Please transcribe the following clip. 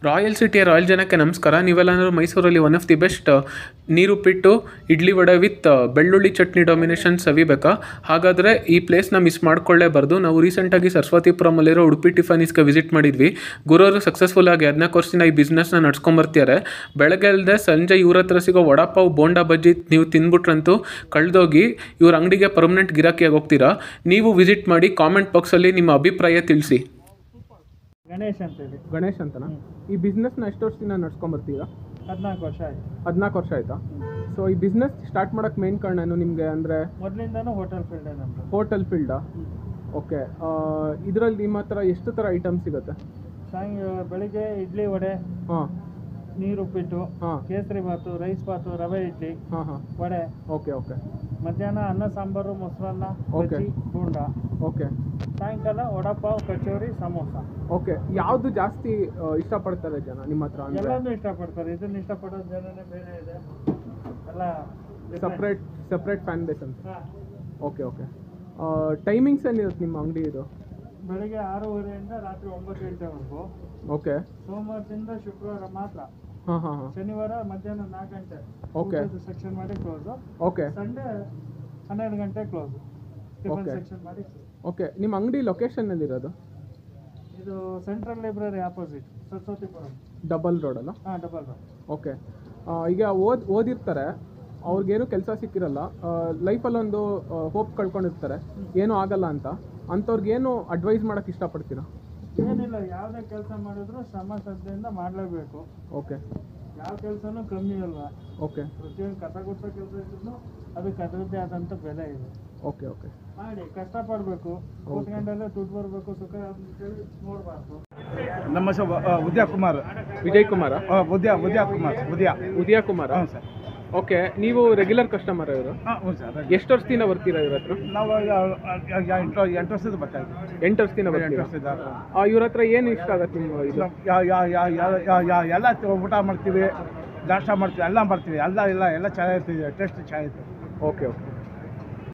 Royal ಸಿಟಿಯ royal ಜನಕ್ಕೆ ನಮಸ್ಕಾರ ನೀವೆಲ್ಲರೂ ಮೈಸೂರಲ್ಲಿ ಒನ್ ಆಫ್ ದಿ ಬೆಸ್ಟ್ ನೀರುಪ್ಪಿಟ್ಟು ಇಡ್ಲಿ ವಡೆ ವಿತ್ ಬೆಳ್ಳುಳ್ಳಿ ಚಟ್ನಿ ಡಾಮಿನೇಷನ್ ಸವಿಬೇಕಾ ಹಾಗಾದರೆ ಈ ಪ್ಲೇಸ್ನ ಮಿಸ್ ಮಾಡ್ಕೊಳ್ಳೇಬಾರ್ದು ನಾವು ರೀಸೆಂಟಾಗಿ ಸರಸ್ವತಿಪುರಮಲ್ಲಿರೋ ಉಡುಪಿ ಟಿಫಾನೀಸ್ಗೆ ವಿಸಿಟ್ ಮಾಡಿದ್ವಿ ಗುರುವರು ಸಕ್ಸಸ್ಫುಲ್ ಆಗಿ ಹದಿನಾಲ್ಕು ವರ್ಷದಿಂದ ಈ ಬಿಸ್ನೆಸ್ನ ನಡ್ಸ್ಕೊಂಬರ್ತಿದ್ದಾರೆ ಬೆಳಗ್ಗೆ ಅಲ್ಲದೆ ಸಂಜೆ ಇವ್ರ ಹತ್ರ ಸಿಗೋ ವಡಾಪಾವ್ ಬೋಂಡಾ ಬಜ್ಜಿ ನೀವು ತಿಂದ್ಬಿಟ್ರಂತೂ ಕಳೆದೋಗಿ ಇವ್ರ ಅಂಗಡಿಗೆ ಪರ್ಮನೆಂಟ್ ಗಿರಾಕಿಯಾಗಿ ಹೋಗ್ತೀರಾ ನೀವು ವಿಸಿಟ್ ಮಾಡಿ ಕಾಮೆಂಟ್ ಬಾಕ್ಸಲ್ಲಿ ನಿಮ್ಮ ಅಭಿಪ್ರಾಯ ತಿಳಿಸಿ ಗಣೇಶ್ ಅಂತ ಹೇಳಿ ಗಣೇಶ್ ಅಂತನಾ ಈ ಬಿಸ್ನೆಸ್ನ ಎಷ್ಟು ವರ್ಷದಿಂದ ನಡ್ಸ್ಕೊಂಬರ್ತೀರಾ ಹದಿನಾಲ್ಕು ವರ್ಷ ಆಯ್ತು ಹದಿನಾಲ್ಕು ವರ್ಷ ಆಯ್ತಾ ಸೊ ಈ ಬಿಸ್ನೆಸ್ ಸ್ಟಾರ್ಟ್ ಮಾಡೋಕ್ಕೆ ಮೇನ್ ಕಾರಣ ಏನು ನಿಮಗೆ ಅಂದರೆ ಮೊದಲಿಂದನೂ ಹೋಟೆಲ್ ಫೀಲ್ಡ್ ನಮ್ದು ಹೋಟೆಲ್ ಫೀಲ್ಡಾ ಓಕೆ ಇದರಲ್ಲಿ ನಿಮ್ಮ ಹತ್ರ ಎಷ್ಟು ಥರ ಐಟಮ್ ಸಿಗುತ್ತೆ ಸಾಯಂಗ ಬೆಳಿಗ್ಗೆ ಇಡ್ಲಿ ವಡೆ ಹಾಂ ನೀರುಪ್ಪಿಟ್ಟು ಹಾಂ ಕೇಸರಿ ಬಾತು ರೈಸ್ ಬಾತು ರವೆ ಇಡ್ಲಿ ಹಾಂ ಹಾಂ ವಡೆ ಓಕೆ ಓಕೆ ಮಧ್ಯಾಹ್ನ ಅನ್ನ ಸಾಂಬಾರು ಮೊಸರನ್ನ Okay. ಬಜ್ಜಿ ಬೋಂಡ ಓಕೆ ಸಾಯಂಕಾಲ ವಡಾಪಾವ್ ಕಚೋರಿ ಸಮೋಸ ಓಕೆ ಯಾವುದು ಜಾಸ್ತಿ ಆ, ಇಷ್ಟಪಡ್ತಾರೆ ಜನ ನಿಮ್ಮ ಹತ್ರ ಅಂದರೆ ಎಲ್ಲಾನು ಇಷ್ಟಪಡ್ತಾರೆ ಇದನ್ನ ಇಷ್ಟಪಡೋ ಜನನೇ ಬೇರೆ ಇದೆ ಎಲ್ಲ ಸಪ್ರೇಟ್ ಸಪ್ರೇಟ್ ಫ್ಯಾನ್ ಬೇಸ್ ಅಂತ ಹಾ. ಓಕೆ ಓಕೆ ಟೈಮಿಂಗ್ಸ್ ಏನಿರುತ್ತೆ ನಿಮ್ಮ ಅಂಗಡಿ ಇದು ಬೆಳಿಗ್ಗೆ ಆರೂವರೆಯಿಂದ ರಾತ್ರಿ ಒಂಬತ್ತು ಗಂಟೆವರೆಗೂ ಓಕೆ ಸೋಮವಾರದಿಂದ ಶುಕ್ರವಾರ ಮಾತ್ರ ಹಾಂ ಹಾಂ ಹಾಂ ಶನಿವಾರ ಮಧ್ಯಾಹ್ನ ನಾಲ್ಕು ಗಂಟೆ Okay. ಸೆಕ್ಷನ್ ಮಾಡಿ ಕ್ಲೋಸ್ ಓಕೆ ಸಂಡೇ ಹನ್ನೆರಡು ಗಂಟೆ ಕ್ಲೋಸ್ ಟಿಫನ್ Okay. ಸೆಕ್ಷನ್ ಮಾಡಿ close. ಓಕೆ ನಿಮ್ಮ ಅಂಗಡಿ ಲೊಕೇಶನ್ನಲ್ಲಿರೋದು ಇದು central library opposite Saraswathipuram double ರೋಡಲ್ಲ ಹಾಂ ಡಬಲ್ ರೋಡ್ ಓಕೆ ಈಗ ಓದ್ ಓದಿರ್ತಾರೆ ಅವ್ರಿಗೇನು ಕೆಲಸ ಸಿಕ್ಕಿರಲ್ಲ ಲೈಫಲ್ಲೊಂದು ಹೋಪ್ ಕಳ್ಕೊಂಡಿರ್ತಾರೆ ಏನೂ ಆಗಲ್ಲ ಅಂತ ಅಂಥವ್ರಿಗೇನು ಅಡ್ವೈಸ್ ಮಾಡೋಕ್ಕೆ ಇಷ್ಟಪಡ್ತೀರಾ ಏನಿಲ್ಲ ಯಾವುದೇ ಕೆಲಸ ಮಾಡಿದ್ರು ಶ್ರಮ ಶ್ರದ್ಧೆಯಿಂದ ಮಾಡಲೇಬೇಕು ಓಕೆ ಯಾವ ಕೆಲಸನೂ ಕಮ್ಮಿ ಅಲ್ವಾ ಓಕೆ ಪ್ರತಿಯೊಂದು ಕಸ ಗುಡ್ಸೋ ಕೆಲಸ ಇದ್ರು ಅದಕ್ಕೆ ಅದರದ್ದೇ ಆದಂಥ ಬೆಲೆ ಇದೆ ಓಕೆ ಓಕೆ ಮಾಡಿ ಕಷ್ಟಪಡಬೇಕು ಕೂತ್ಕೊಂಡಲ್ಲೇ ದುಡ್ಡು ಬರಬೇಕು ಸುಖ ಅಂತೇಳಿ ನೋಡಬಾರ್ದು ನಮ್ಮ ಹೆಸರು ಅ, ಉದಯ ಕುಮಾರ್ ವಿಜಯ್ ಕುಮಾರ ಅ, ಉದಯ ಉದಯ ಕುಮಾರ್ ಉದಯ ಉದಯ ಕುಮಾರ ಹ್ಞೂ ಸರ್ ಓಕೆ ನೀವು ರೆಗ್ಯುಲರ್ ಕಸ್ಟಮರ್ ಇವರು ಹಾಂ ಹ್ಞೂ ಸರ್ ಎಷ್ಟು ವರ್ಷದಿಂದ ಬರ್ತೀರಾ ಇವ್ರ ಹತ್ರ ನಾವು ಯಾ- ಯಾ- ಯಾ- ಎಂಟು ಎಂಟು ವರ್ಷದ ಬರ್ತಾ ಇದ್ವಿ ಎಂಟು ವರ್ಷದಿಂದ ಎಂಟು ಬರ್ತೀರಾ ವರ್ಷದ ಇವ್ರ ಹತ್ರ ಏನು ಇಷ್ಟ ಆಗತ್ತೆ ನಿಮ್ಮ ಇದು ಯಾ- ಯಾ- ಯಾ- ಯಾ- ಯಾ- ಯಾ- ಎಲ್ಲ ತ- ಊಟ ಮಾಡ್ತೀವಿ ನಾಷ್ಟ ಮಾಡ್ತೀವಿ ಎಲ್ಲ ಮಾಡ್ತೀವಿ ಎಲ್ಲ ಎಲ್ಲ ಎಲ್ಲ ಚೆನ್ನಾಗಿರ್ತೀವಿ ಟೇಸ್ಟ್ ಚೆನ್ನಾಗಿರ್ತದೆ ಓಕೆ ಓಕೆ